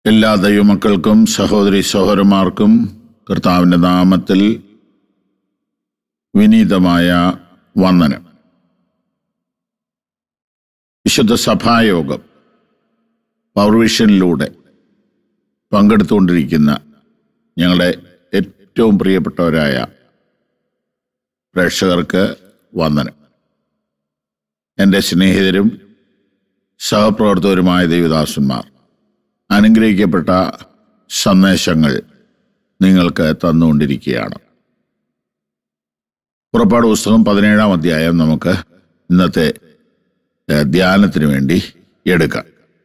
എല്ലാ ദൈവമക്കൾക്കും സഹോദരി സഹോദരന്മാർക്കും കർത്താവിൻ്റെ നാമത്തിൽ വിനീതമായ വന്ദനം വിശുദ്ധ സഭായോഗം പൗർവിഷനിലൂടെ പങ്കെടുത്തുകൊണ്ടിരിക്കുന്ന ഞങ്ങളുടെ ഏറ്റവും പ്രിയപ്പെട്ടവരായ പ്രേക്ഷകർക്ക് വന്ദനം എൻ്റെ സ്നേഹിതരും സഹപ്രവർത്തകരുമായ ദേവദാസന്മാർ അനുഗ്രഹിക്കപ്പെട്ട സന്ദേശങ്ങൾ നിങ്ങൾക്ക് തന്നുകൊണ്ടിരിക്കുകയാണ് പുറപ്പാട് പുസ്തകം പതിനേഴാം അധ്യായം നമുക്ക് ഇന്നത്തെ ഏഹ്, ധ്യാനത്തിന് വേണ്ടി എടുക്കാം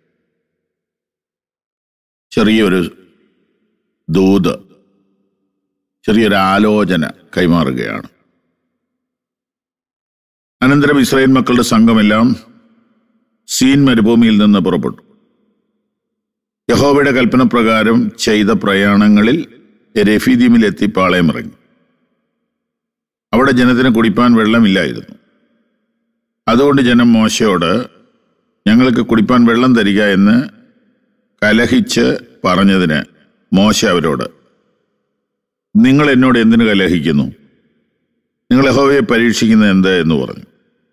ചെറിയൊരു ദൂത് ചെറിയൊരു ആലോചന കൈമാറുകയാണ് അനന്തരം ഇസ്രായേൽ മക്കളുടെ സംഘമെല്ലാം സീൻ മരുഭൂമിയിൽ നിന്ന് പുറപ്പെട്ടു യഹോവയുടെ കൽപ്പന പ്രകാരം ചെയ്ത പ്രയാണങ്ങളിൽ രഫീദീമിലെത്തി പാളയമിറങ്ങി അവിടെ ജനത്തിന് കുടിപ്പാൻ വെള്ളമില്ലായിരുന്നു അതുകൊണ്ട് ജനം മോശയോട് ഞങ്ങൾക്ക് കുടിപ്പാൻ വെള്ളം തരിക എന്ന് കലഹിച്ച് പറഞ്ഞതിന് മോശ അവരോട് നിങ്ങൾ എന്നോട് എന്തിനു കലഹിക്കുന്നു നിങ്ങൾ യഹോവയെ പരീക്ഷിക്കുന്നത് എന്ത് എന്ന് പറഞ്ഞു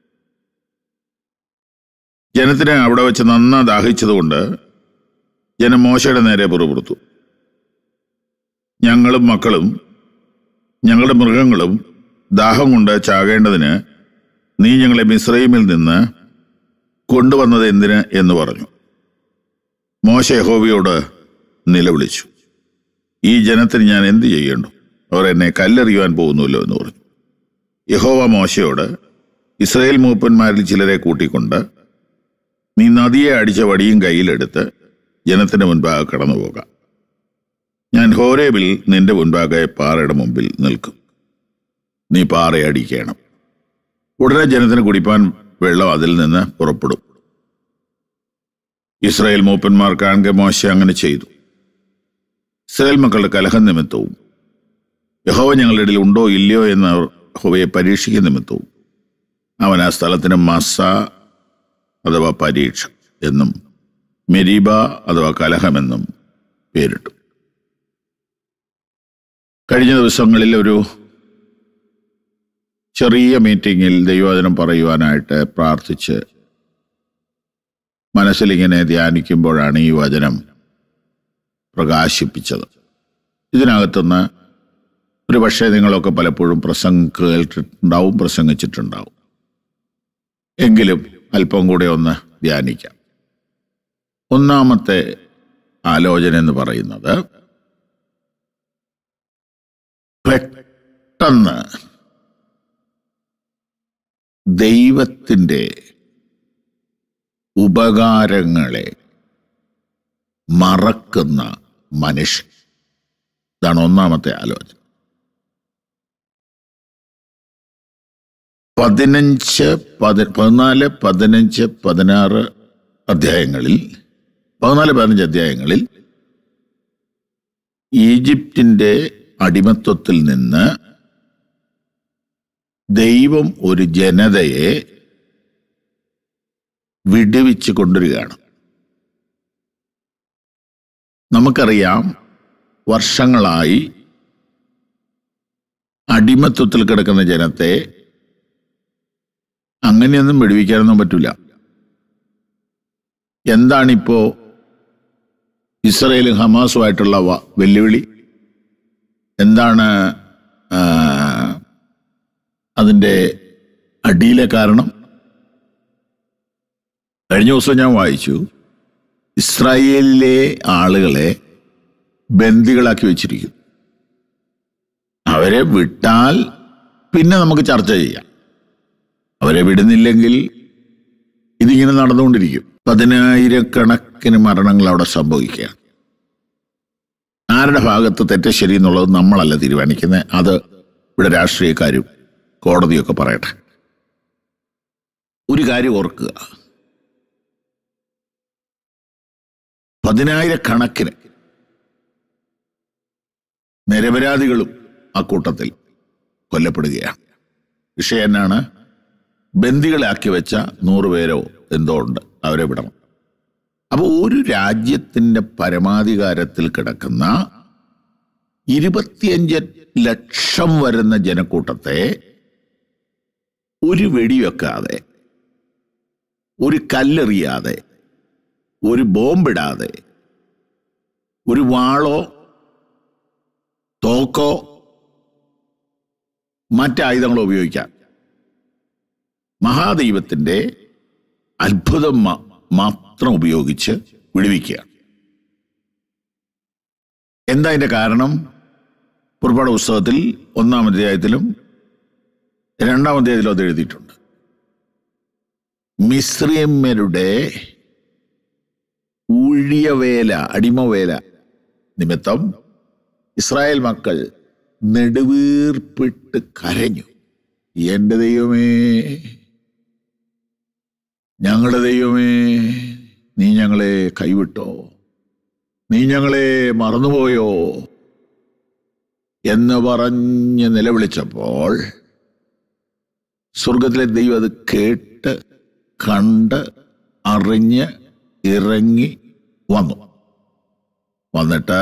ജനത്തിന് അവിടെ വെച്ച് നന്നാ ദാഹിച്ചതുകൊണ്ട് ജനം മോശയുടെ നേരെ പുറപ്പെടുത്തു ഞങ്ങളും മക്കളും ഞങ്ങളുടെ മൃഗങ്ങളും ദാഹം കൊണ്ട് ചാകേണ്ടതിന് നീ ഞങ്ങളെ മിസ്രൈമിൽ നിന്ന് കൊണ്ടുവന്നത് എന്തിന് എന്ന് പറഞ്ഞു മോശ യഹോവയോട് നിലവിളിച്ചു ഈ ജനത്തിന് ഞാൻ എന്ത് ചെയ്യേണ്ടു അവർ എന്നെ കല്ലെറിയുവാൻ പോകുന്നുവല്ലോ എന്ന് പറഞ്ഞു യഹോവ മോശയോട് ഇസ്രായേൽ മൂപ്പന്മാരിൽ ചിലരെ കൂട്ടിക്കൊണ്ട് നീ നദിയെ അടിച്ച വടിയും കയ്യിലെടുത്ത് ജനത്തിന്റെ മുൻപാകെ കടന്നു പോകാം ഞാൻ ഹോരേബിൽ നിന്റെ മുൻപാകെ പാറയുടെ മുമ്പിൽ നിൽക്കും നീ പാറയടിക്കണം ഉടനെ ജനത്തിന് കുടിപ്പാൻ വെള്ളം അതിൽ നിന്ന് പുറപ്പെടും ഇസ്രായേൽ മൂപ്പന്മാർ കാണുക മോശ അങ്ങനെ ചെയ്തു ഇസ്രായേൽ മക്കളുടെ കലഹം നിമിത്തവും യഹോവ ഞങ്ങളുടെ ഇടയിൽ ഉണ്ടോ ഇല്ലയോ എന്ന് അവർ യഹോവയെ പരീക്ഷിക്കുന്ന നിമിത്തവും അവൻ ആ സ്ഥലത്തിന് മസ അഥവാ പരീക്ഷ എന്നും മെരീബ അഥവാ കലഹമെന്നും പേരിട്ടു കഴിഞ്ഞ ദിവസങ്ങളിൽ ഒരു ചെറിയ മീറ്റിങ്ങിൽ ദൈവവചനം പറയുവാനായിട്ട് പ്രാർത്ഥിച്ച് മനസ്സിലിങ്ങനെ ധ്യാനിക്കുമ്പോഴാണ് ഈ വചനം പ്രകാശിപ്പിച്ചത് ഇതിനകത്തുനിന്ന് ഒരു പക്ഷേ നിങ്ങളൊക്കെ പലപ്പോഴും പ്രസംഗം കേട്ടിട്ടുണ്ടാവും പ്രസംഗിച്ചിട്ടുണ്ടാവും എങ്കിലും അല്പം കൂടെ ഒന്ന് ധ്യാനിക്കാം ഒന്നാമത്തെ ആലോചന എന്ന് പറയുന്നത് പെട്ടെന്ന് ദൈവത്തിൻ്റെ ഉപകാരങ്ങളെ മറക്കുന്ന മനുഷ്യൻ ഇതാണ് ഒന്നാമത്തെ ആലോചന പതിനഞ്ച് പതി പതിനാല് പതിനഞ്ച് പതിനാറ് അധ്യായങ്ങളിൽ പതിനാല് പതിനഞ്ച് അധ്യായങ്ങളിൽ ഈജിപ്തിൻ്റെ അടിമത്വത്തിൽ നിന്ന് ദൈവം ഒരു ജനതയെ വിടുവിച്ച് കൊണ്ടുവരികയാണ് നമുക്കറിയാം വർഷങ്ങളായി അടിമത്വത്തിൽ കിടക്കുന്ന ജനത്തെ അങ്ങനെയൊന്നും വിടുവിക്കാനൊന്നും പറ്റില്ല എന്താണിപ്പോ ഇസ്രയേലും ഹമാസുമായിട്ടുള്ള വ- വെല്ലുവിളി എന്താണ് ആ, അതിൻ്റെ അടിയിലെ കാരണം കഴിഞ്ഞ ദിവസം ഞാൻ വായിച്ചു ഇസ്രായേലിലെ ആളുകളെ ബന്ദികളാക്കി വെച്ചിരിക്കുന്നു അവരെ വിട്ടാൽ പിന്നെ നമുക്ക് ചർച്ച ചെയ്യാം അവരെ വിടുന്നില്ലെങ്കിൽ ഇതിങ്ങനെ നടന്നുകൊണ്ടിരിക്കും പതിനായിരക്കണക്കിന് മരണങ്ങൾ അവിടെ സംഭവിക്കുകയാണ് ആരുടെ ഭാഗത്ത് തെറ്റ് ശരി എന്നുള്ളത് നമ്മളല്ല തീരുമാനിക്കുന്നത് അത് ഇവിടെ രാഷ്ട്രീയക്കാരും കോടതിയൊക്കെ പറയട്ടെ ഒരു കാര്യം ഓർക്കുക പതിനായിരക്കണക്കിന് നിരപരാധികളും അക്കൂട്ടത്തിൽ കൊല്ലപ്പെടുകയാണ് വിഷയം എന്നാണ് ബന്ദികളാക്കി വെച്ച നൂറ് പേരോ എന്തോ ഉണ്ട് അവരെ വിടണം അപ്പൊ ഒരു രാജ്യത്തിന്റെ പരമാധികാരത്തിൽ കിടക്കുന്ന ഇരുപത്തിയഞ്ച് ലക്ഷം വരുന്ന ജനക്കൂട്ടത്തെ ഒരു വെടിവെക്കാതെ ഒരു കല്ലെറിയാതെ ഒരു ബോംബിടാതെ ഒരു വാളോ തോക്കോ മറ്റായുധങ്ങളോ ഉപയോഗിക്കാം മഹാദൈവത്തിന്റെ അത്ഭുതം മ- മാത്രം ഉപയോഗിച്ച് വിടുവിക്കുകയാണ് എന്താ അതിന്റെ കാരണം പുറപ്പാട് പുസ്തകത്തിൽ ഒന്നാം അധ്യായത്തിലും രണ്ടാം അധ്യായത്തിലും അത് എഴുതിയിട്ടുണ്ട് മിശ്രിയമ്മരുടെ ഊഴിയവേല അടിമവേല നിമിത്തം ഇസ്രായേൽ മക്കൾ നെടുവീർപ്പിട്ട് കരഞ്ഞു എന്റെ ദൈവമേ ഞങ്ങളുടെ ദൈവമേ നീ ഞങ്ങളെ കൈവിട്ടോ നീ ഞങ്ങളെ മറന്നുപോയോ എന്ന് പറഞ്ഞ് നിലവിളിച്ചപ്പോൾ സ്വർഗത്തിലെ ദൈവം അത് കേട്ട് കണ്ട് അറിഞ്ഞ് ഇറങ്ങി വന്നു വന്നിട്ട്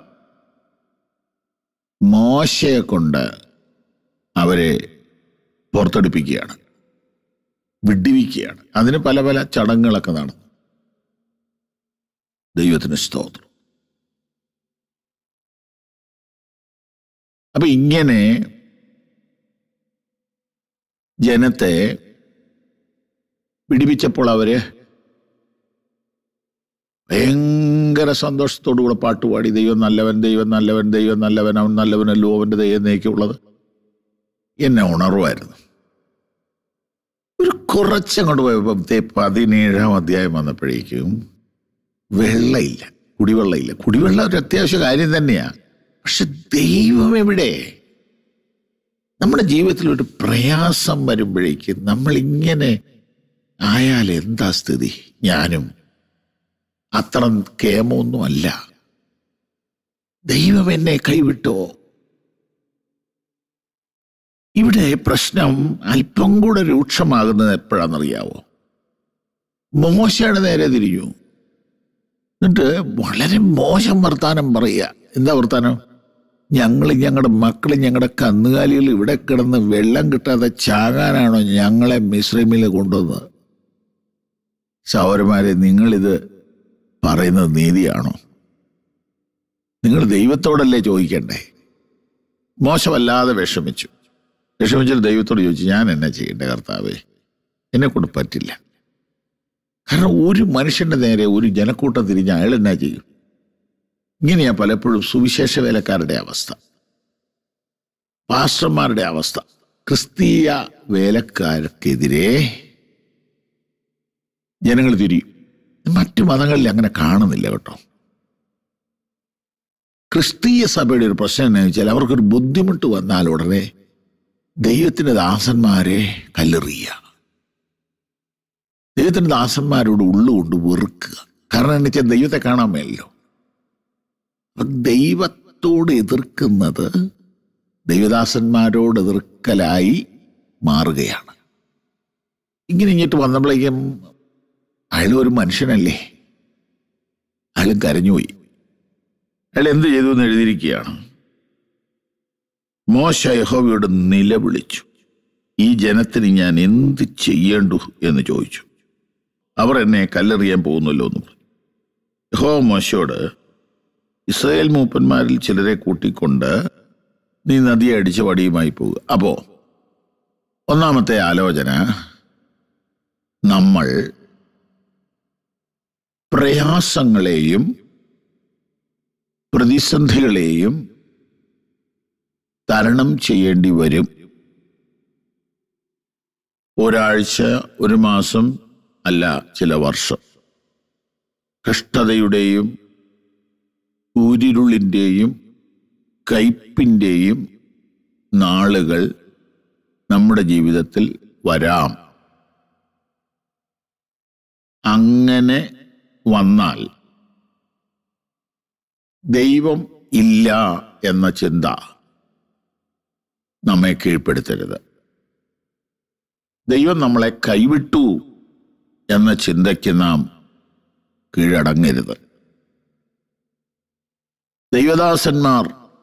മോശയെ കൊണ്ട് അവരെ പുറത്തെടുപ്പിക്കുകയാണ് വിഡിവിക്കുകയാണ് അതിന് പല പല ചടങ്ങുകളൊക്കെ നടന്നു ദൈവത്തിന് സ്തോത്രം അപ്പൊ ഇങ്ങനെ ജനത്തെ പിടിപ്പിച്ചപ്പോൾ അവര് ഭയങ്കര സന്തോഷത്തോടുകൂടെ പാട്ടുപാടി ദൈവം നല്ലവൻ ദൈവം നല്ലവൻ ദൈവം നല്ലവൻ അവൻ നല്ലവനല്ലോ അവന്റെ ദൈവം നീക്കുള്ളത് എന്നെ ഉണർവായിരുന്നു ഒരു കുറച്ചങ്ങോട്ട് പോയപ്പോൾ ദേ പതിനേഴാം അധ്യായം വന്നപ്പോഴേക്കും വെള്ളമില്ല കുടിവെള്ളമില്ല കുടിവെള്ളം ഒരു അത്യാവശ്യ കാര്യം തന്നെയാ പക്ഷെ ദൈവം എവിടെ നമ്മുടെ ജീവിതത്തിൽ ഒരു പ്രയാസം വരുമ്പോഴേക്ക് നമ്മൾ ഇങ്ങനെ ആയാൽ എന്താ സ്ഥിതി ഞാനും അത്ര കേമൊന്നും അല്ല ദൈവം എന്നെ കൈവിട്ടോ ഇവിടെ പ്രശ്നം അല്പം കൂടെ രൂക്ഷമാകുന്നത് എപ്പോഴാണെന്നറിയാവോ മോശയുടെ നേരെ തിരിഞ്ഞു എന്നിട്ട് വളരെ മോശം വർത്താനം പറയുക എന്താ വർത്താനം ഞങ്ങൾ ഞങ്ങളുടെ മക്കൾ ഞങ്ങളുടെ കന്നുകാലികൾ ഇവിടെ കിടന്ന് വെള്ളം കിട്ടാതെ ചാകാനാണോ ഞങ്ങളെ മിശ്രമിൽ കൊണ്ടുവന്നത് സഹോദരന്മാരെ നിങ്ങളിത് പറയുന്നത് നീതിയാണോ നിങ്ങൾ ദൈവത്തോടല്ലേ ചോദിക്കണ്ടേ മോശമല്ലാതെ വിഷമിച്ചു വിഷമിച്ചിട്ട് ദൈവത്തോട് ചോദിച്ചു ഞാൻ എന്നാ ചെയ്യണ്ടേ കർത്താവേ എന്നെ കൊണ്ട് പറ്റില്ല കാരണം ഒരു മനുഷ്യന്റെ നേരെ ഒരു ജനക്കൂട്ടം തിരിഞ്ഞ് അയാൾ എന്നാ ചെയ്യും ഇങ്ങനെയാ പലപ്പോഴും സുവിശേഷ വേലക്കാരുടെ അവസ്ഥ പാസ്റ്റർമാരുടെ അവസ്ഥ ക്രിസ്തീയ വേലക്കാർക്കെതിരെ ജനങ്ങൾ തിരിയും മറ്റു മതങ്ങളിൽ അങ്ങനെ കാണുന്നില്ല കേട്ടോ ക്രിസ്തീയ സഭയുടെ ഒരു പ്രശ്നം എന്താണെന്ന് വെച്ചാൽ അവർക്കൊരു ബുദ്ധിമുട്ട് വന്നാൽ ഉടനെ ദൈവത്തിന്റെ ദാസന്മാരെ കല്ലെറിയുക ദൈവത്തിന്റെ ദാസന്മാരോട് ഉള്ളുകൊണ്ട് വെറുക്കുക കാരണം എന്ന് വെച്ചാൽ ദൈവത്തെ കാണാൻ മേലല്ലോ അപ്പൊ ദൈവത്തോട് എതിർക്കുന്നത് ദൈവദാസന്മാരോട് എതിർക്കലായി മാറുകയാണ് ഇങ്ങനെ ഇങ്ങോട്ട് വന്നപ്പോഴേക്കും അയാൾ ഒരു മനുഷ്യനല്ലേ അയാൾ കരഞ്ഞുപോയി അയാൾ എന്ത് ചെയ്തു എന്ന് എഴുതിയിരിക്കുകയാണ് മോശ യഹോവയോട് നിലവിളിച്ചു ഈ ജനത്തിന് ഞാൻ എന്ത് ചെയ്യേണ്ടു എന്ന് ചോദിച്ചു അവർ എന്നെ കല്ലെറിയാൻ പോകുന്നല്ലോ എന്ന് പറഞ്ഞു യഹോവ മോശയോട് ഇസ്രായേൽ മൂപ്പന്മാരിൽ ചിലരെ കൂട്ടിക്കൊണ്ട് നീ നദിയെ അടിച്ച് വടിയുമായി പോകുക അപ്പോ ഒന്നാമത്തെ ആലോചന നമ്മൾ പ്രയാസങ്ങളെയും പ്രതിസന്ധികളെയും തരണം ചെയ്യേണ്ടി വരും ഒരാഴ്ച ഒരു മാസം അല്ല ചില വർഷം കഷ്ടതയുടെയും ഊരിരുളിൻ്റെയും കയ്പിൻ്റെയും നാളുകൾ നമ്മുടെ ജീവിതത്തിൽ വരാം അങ്ങനെ വന്നാൽ ദൈവം ഇല്ല എന്ന ചിന്ത നമ്മെ കീഴ്പ്പെടുത്തരുത് ദൈവം നമ്മളെ കൈവിട്ടു എന്ന ചിന്തയ്ക്ക് നാം കീഴടങ്ങരുത് ദൈവദാസന്മാർ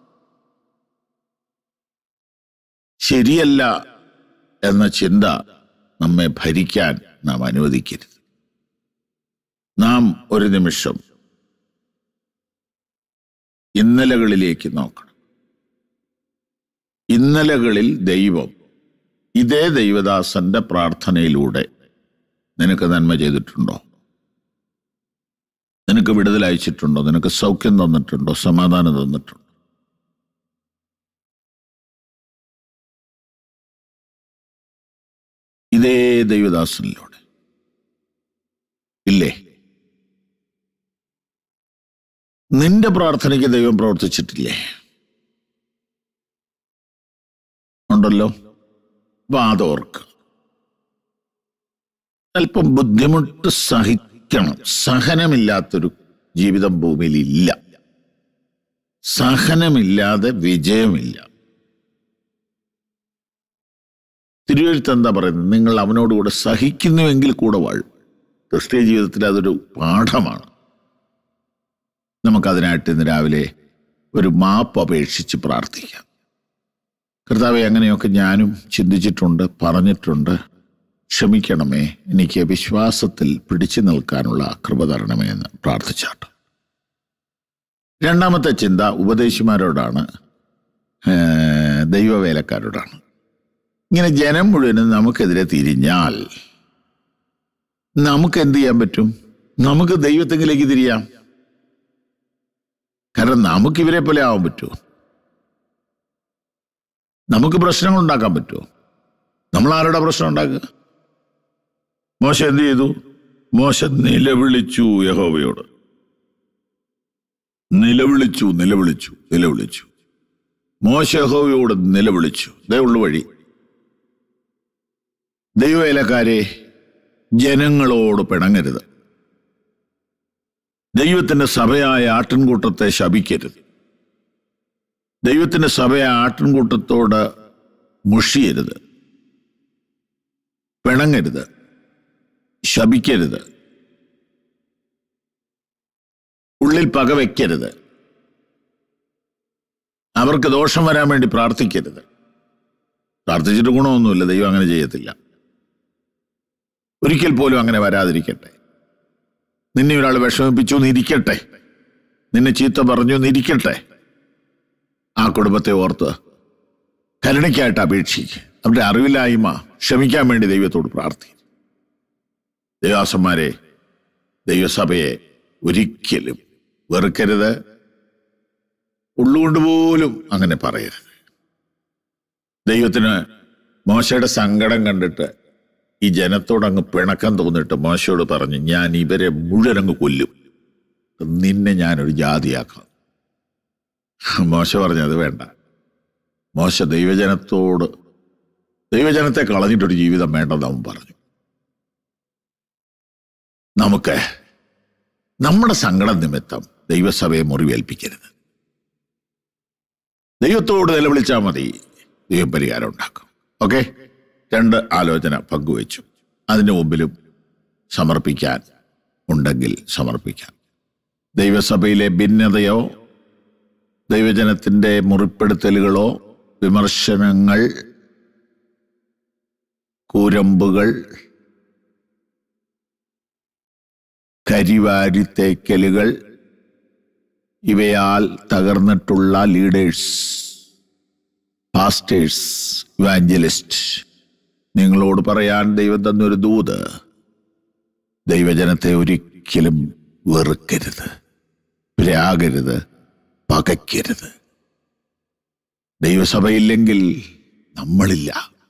ശരിയല്ല എന്ന ചിന്ത നമ്മെ ഭരിക്കാൻ നാം അനുവദിക്കരുത് നാം ഒരു നിമിഷം ഇന്നലകളിലേക്ക് നോക്കണം ഇന്നലകളിൽ ദൈവം ഇതേ ദൈവദാസന്റെ പ്രാർത്ഥനയിലൂടെ നിനക്ക് നന്മ ചെയ്തിട്ടുണ്ടോ നിനക്ക് വിടുതൽ അയച്ചിട്ടുണ്ടോ നിനക്ക് സൗഖ്യം തന്നിട്ടുണ്ടോ സമാധാനം തന്നിട്ടുണ്ടോ ഇതേ ദൈവദാസനിലൂടെ ഇല്ലേ നിന്റെ പ്രാർത്ഥനയ്ക്ക് ദൈവം പ്രവർത്തിച്ചിട്ടില്ലേ ഉണ്ടല്ലോ അപ്പൊ അതോർക്കുക അല്പം ബുദ്ധിമുട്ട് സഹിക്കണം സഹനമില്ലാത്തൊരു ജീവിതം ഭൂമിയിൽ ഇല്ല സഹനമില്ലാതെ വിജയമില്ല തിരുവഴുത്ത് എന്താ പറയുന്നത് നിങ്ങൾ അവനോടുകൂടെ സഹിക്കുന്നുവെങ്കിൽ കൂടെ വാഴും ക്രിസ്തീയ ജീവിതത്തിൽ അതൊരു പാഠമാണ് നമുക്കതിനായിട്ട് ഇന്ന് രാവിലെ ഒരു മാപ്പ് അപേക്ഷിച്ച് പ്രാർത്ഥിക്കാം കർത്താവെ അങ്ങനെയൊക്കെ ഞാനും ചിന്തിച്ചിട്ടുണ്ട് പറഞ്ഞിട്ടുണ്ട് ക്ഷമിക്കണമേ എനിക്ക് വിശ്വാസത്തിൽ പിടിച്ചു നിൽക്കാനുള്ള കൃപ തരണമേ എന്ന് പ്രാർത്ഥിച്ചാട്ട് രണ്ടാമത്തെ ചിന്ത ഉപദേശിമാരോടാണ് ഏർ, ദൈവവേലക്കാരോടാണ് ഇങ്ങനെ ജനം മുഴുവനും നമുക്കെതിരെ തിരിഞ്ഞാൽ നമുക്ക് എന്ത് ചെയ്യാൻ പറ്റും നമുക്ക് ദൈവത്തെങ്കിലേക്ക് തിരിയാം കാരണം നമുക്ക് ഇവരെ പോലെ ആവാൻ പറ്റുമോ നമുക്ക് പ്രശ്നങ്ങൾ ഉണ്ടാക്കാൻ പറ്റുമോ നമ്മൾ ആരുടെ പ്രശ്നം ഉണ്ടാക്കുക മോശ എന്ത് ചെയ്തു മോശ നിലവിളിച്ചു യഹോവയോട് നിലവിളിച്ചു നിലവിളിച്ചു നിലവിളിച്ചു മോശ യഹോവയോട് നിലവിളിച്ചു ഇതേ ഉള്ളു വഴി ദൈവവേലക്കാരെ ജനങ്ങളോട് പിണങ്ങരുത് ദൈവത്തിന്റെ സഭയായ ആട്ടിൻകൂട്ടത്തെ ശപിക്കരുത് ദൈവത്തിന്റെ സഭയായ ആട്ടിൻകൂട്ടത്തോട് മുഷിയരുത് പിണങ്ങരുത് ശപിക്കരുത് ഉള്ളിൽ പകവെക്കരുത് അവർക്ക് ദോഷം വരാൻ വേണ്ടി പ്രാർത്ഥിക്കരുത് പ്രാർത്ഥിച്ചിട്ട് ഗുണമൊന്നുമില്ല ദൈവം അങ്ങനെ ചെയ്യത്തില്ല ഒരിക്കൽ പോലും അങ്ങനെ വരാതിരിക്കട്ടെ നിന്നെ ഒരാൾ വിഷമിപ്പിച്ചു എന്നിരിക്കട്ടെ നിന്നെ ചീത്ത പറഞ്ഞു എന്നിരിക്കട്ടെ ആ കുടുംബത്തെ ഓർത്ത് കരുണയ്ക്കായിട്ട് അപേക്ഷിക്കുക അവരുടെ അറിവില്ലായ്മ ക്ഷമിക്കാൻ വേണ്ടി ദൈവത്തോട് പ്രാർത്ഥിക്കും ദൈവാസന്മാരെ ദൈവസഭയെ ഒരിക്കലും വെറുക്കരുത് ഉള്ളുകൊണ്ട് പോലും അങ്ങനെ പറയരുത് ദൈവത്തിന് മോശയുടെ സങ്കടം കണ്ടിട്ട് ഈ ജനത്തോട് അങ്ങ് പിണക്കം തോന്നിട്ട് മോശയോട് പറഞ്ഞു ഞാൻ ഇവരെ മുഴുവൻ അങ്ങ് കൊല്ലും നിന്നെ ഞാനൊരു ജാതിയാക്കാം മോശ പറഞ്ഞു അത് വേണ്ട മോശ ദൈവജനത്തോട് ദൈവജനത്തെ കളഞ്ഞിട്ടൊരു ജീവിതം വേണ്ടെന്ന് അവൻ പറഞ്ഞു നമുക്ക് നമ്മുടെ സങ്കടം നിമിത്തം ദൈവസഭയെ മുറിവേൽപ്പിക്കരുത് ദൈവത്തോട് നിലവിളിച്ചാൽ മതി ദൈവം പരിഹാരം ഉണ്ടാക്കും ഓക്കെ രണ്ട് ആലോചന പങ്കുവച്ചു അതിന് മുമ്പിലും സമർപ്പിക്കാൻ ഉണ്ടെങ്കിൽ സമർപ്പിക്കാം ദൈവസഭയിലെ ഭിന്നതയോ ദൈവജനത്തിന്റെ മുറിപ്പെടുത്തലുകളോ വിമർശനങ്ങൾ കൂരമ്പുകൾ കരിവാരിത്തേക്കലുകൾ ഇവയാൽ തകർന്നിട്ടുള്ള ലീഡേഴ്സ് പാസ്റ്റേഴ്സ് ഇവാഞ്ചലിസ്റ്റ് നിങ്ങളോട് പറയാൻ ദൈവം തന്നൊരു ദൂത് ദൈവജനത്തെ ഒരിക്കലും വെറുക്കരുത് രാഗരുത് പകയ്ക്കരുത് ദൈവസഭയില്ലെങ്കിൽ നമ്മളില്ല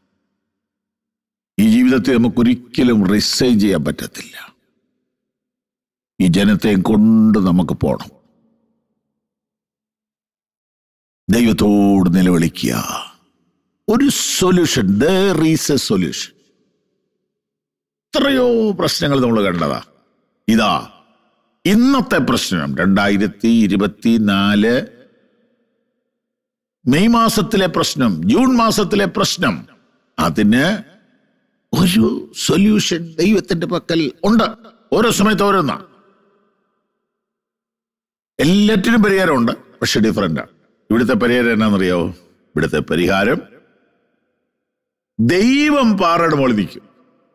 ഈ ജീവിതത്തെ നമുക്കൊരിക്കലും റിസൈൻ ചെയ്യാൻ പറ്റത്തില്ല ഈ ജനത്തെ കൊണ്ട് നമുക്ക് പോണം ദൈവത്തോട് നിലവിളിക്കുക ഒരു solution there is a solution എത്രയോ പ്രശ്നങ്ങൾ നമ്മൾ കണ്ടതാ ഇതാ ഇന്നത്തെ പ്രശ്നം രണ്ടായിരത്തി ഇരുപത്തിനാല് മെയ് മാസത്തിലെ പ്രശ്നം ജൂൺ മാസത്തിലെ പ്രശ്നം അതിന് ഒരു സൊല്യൂഷൻ ദൈവത്തിന്റെ പക്കൽ ഉണ്ട് ഓരോ സമയത്ത് ഓരോന്നാ എല്ലാറ്റിനും പരിഹാരമുണ്ട് പക്ഷെ ഡിഫറൻ്റാണ് ഇവിടുത്തെ പരിഹാരം എന്നാണെന്നറിയാവോ ഇവിടുത്തെ പരിഹാരം ദൈവം പാറയുടെ മുകളിൽ നിൽക്കും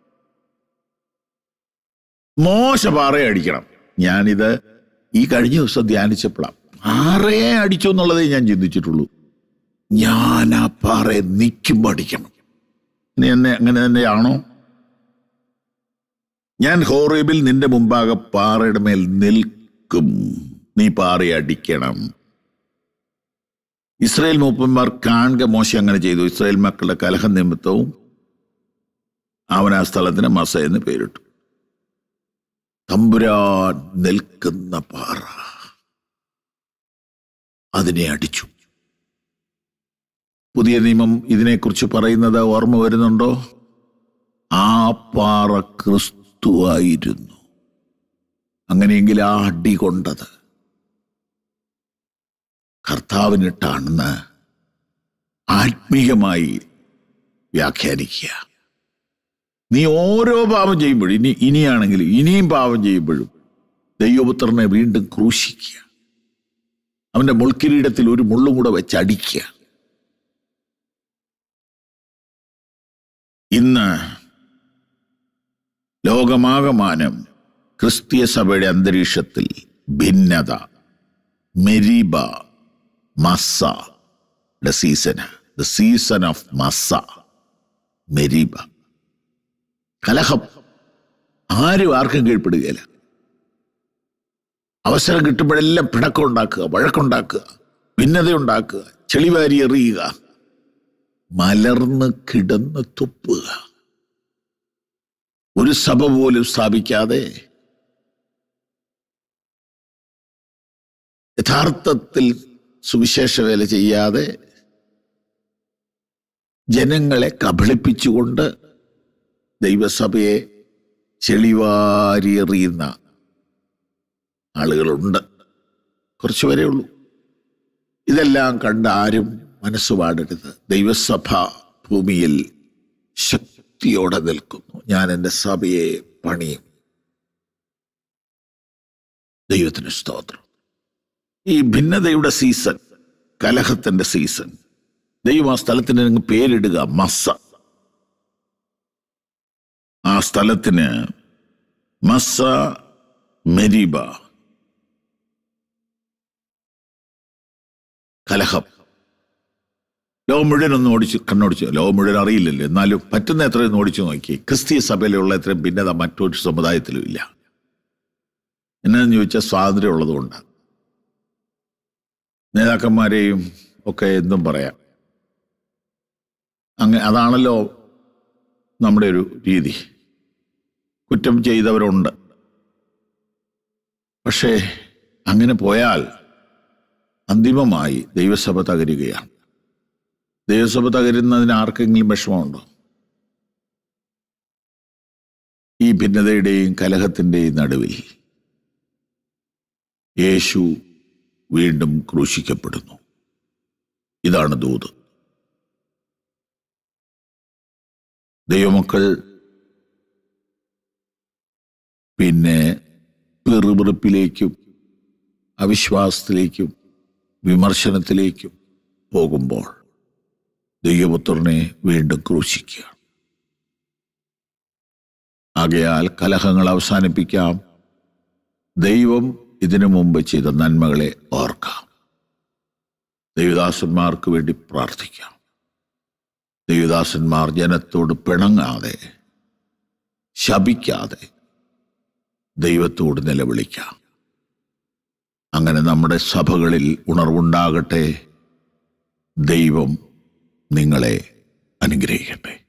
മോശ പാറയെ അടിക്കണം ഞാനിത് ഈ കഴിഞ്ഞ ദിവസം ധ്യാനിച്ചപ്പോഴാണ് പാറയെ അടിച്ചു എന്നുള്ളതേ ഞാൻ ചിന്തിച്ചിട്ടുള്ളൂ ഞാൻ ആ പാറയെ നിൽക്കുമ്പോൾ അടിക്കണം ഇനി എന്നെ അങ്ങനെ തന്നെയാണോ ഞാൻ ഹോറേബിൽ നിന്റെ മുമ്പാകെ പാറയുടെ മേൽ നിൽക്കും നീ പാറയെ അടിക്കണം ഇസ്രായേൽ മൂപ്പന്മാർ കാണുക മോശ അങ്ങനെ ചെയ്തു ഇസ്രായേൽ മക്കളുടെ കലഹ നിമിത്തവും അവൻ ആ സ്ഥലത്തിന് മസ എന്ന് പേരിട്ടു തമ്പുരാൻ നിൽക്കുന്ന പാറ അതിനെ അടിച്ചു പുതിയ നിയമം ഇതിനെക്കുറിച്ച് പറയുന്നത് ഓർമ്മ വരുന്നുണ്ടോ ആ പാറ ക്രിസ്തുവായിരുന്നു അങ്ങനെയെങ്കിൽ ആ അടി കൊണ്ടത് കർത്താവിനിട്ടാണെന്ന് ആത്മീയമായി വ്യാഖ്യാനിക്കുക നീ ഓരോ പാപം ചെയ്യുമ്പോഴും ഇനി ഇനിയാണെങ്കിലും ഇനിയും പാപം ചെയ്യുമ്പോഴും ദൈവപുത്രനെ വീണ്ടും ക്രൂശിക്കുക അവന്റെ മുൾക്കിരീടത്തിൽ ഒരു മുള്ളും കൂടെ വെച്ച് അടിക്കുക ഇന്ന് ലോകമാകമാനം ക്രിസ്തീയ സഭയുടെ അന്തരീക്ഷത്തിൽ ഭിന്നത Meribah Massah the season the season of Massah Meribah കലഹം ആരും ആർക്കും കീഴ്പ്പെടുകയില്ല അവസരം കിട്ടുമ്പോഴെല്ലാം പിണക്കം ഉണ്ടാക്കുക വഴക്കുണ്ടാക്കുക ഭിന്നതയുണ്ടാക്കുക ചെളിവാരി എറിയുക മലർന്ന് കിടന്ന് തുപ്പുക ഒരു സഭ പോലും സ്ഥാപിക്കാതെ യഥാർത്ഥത്തിൽ സുവിശേഷ വേല ചെയ്യാതെ ജനങ്ങളെ കബളിപ്പിച്ചുകൊണ്ട് ദൈവസഭയെ ചെളിവാരിയെറിയുന്ന ആളുകളുണ്ട് കുറച്ചു വരെ ഉള്ളൂ ഇതെല്ലാം കണ്ട് ആരും മനസ്സ് പാടരുത് ദൈവസഭ ഭൂമിയിൽ ശക്തിയോടെ നിൽക്കുന്നു ഞാൻ എൻ്റെ സഭയെ പണിയും ദൈവത്തിന് സ്തോത്രം ഈ ഭിന്നതയുടെ സീസൺ കലഹത്തിന്റെ സീസൺ ദൈവം ആ സ്ഥലത്തിന് അങ്ങ് പേരിടുക മസ്സ ആ സ്ഥലത്തിന് മസ്സ മെരീബ കലഹം ലോകം മുഴുവൻ ഒന്ന് ഓടിച്ച് കണ്ണോടിച്ചു ലോകം മുഴുവൻ അറിയില്ലല്ലോ എന്നാലും പറ്റുന്ന എത്രയൊന്ന് ഓടിച്ചു നോക്കി ക്രിസ്തീയ സഭയിലുള്ള എത്രയും ഭിന്നത മറ്റൊരു സമുദായത്തിലും ഇല്ല എന്നാന്ന് ചോദിച്ചാൽ സ്വാതന്ത്ര്യം ഉള്ളതുകൊണ്ട് നേതാക്കന്മാരെയും ഒക്കെ എന്തും പറയാം അങ്ങ അതാണല്ലോ നമ്മുടെ ഒരു രീതി കുറ്റം ചെയ്തവരുണ്ട് പക്ഷേ അങ്ങനെ പോയാൽ അന്തിമമായി ദൈവസഭ തകരുകയാണ് ദൈവസഭ തകരുന്നതിന് ആർക്കെങ്കിലും വിഷമമുണ്ടോ ഈ ഭിന്നതയുടെയും കലഹത്തിൻ്റെയും നടുവിൽ യേശു വീണ്ടും ക്രൂശിക്കപ്പെടുന്നു ഇതാണ് ദൂത് ദൈവമക്കൾ പിന്നെ പെറുപെറുപ്പിലേക്കും അവിശ്വാസത്തിലേക്കും വിമർശനത്തിലേക്കും പോകുമ്പോൾ ദൈവപുത്രനെ വീണ്ടും ക്രൂശിക്കുക ആകയാൽ കലഹങ്ങൾ അവസാനിപ്പിക്കാം ദൈവം ഇതിനു മുമ്പ് ചെയ്ത നന്മകളെ ഓർക്കാം ദൈവദാസന്മാർക്ക് വേണ്ടി പ്രാർത്ഥിക്കാം ദൈവദാസന്മാർ ജനത്തോട് പിണങ്ങാതെ ശപിക്കാതെ ദൈവത്തോട് നിലവിളിക്കാം അങ്ങനെ നമ്മുടെ സഭകളിൽ ഉണർവുണ്ടാകട്ടെ ദൈവം നിങ്ങളെ അനുഗ്രഹിക്കട്ടെ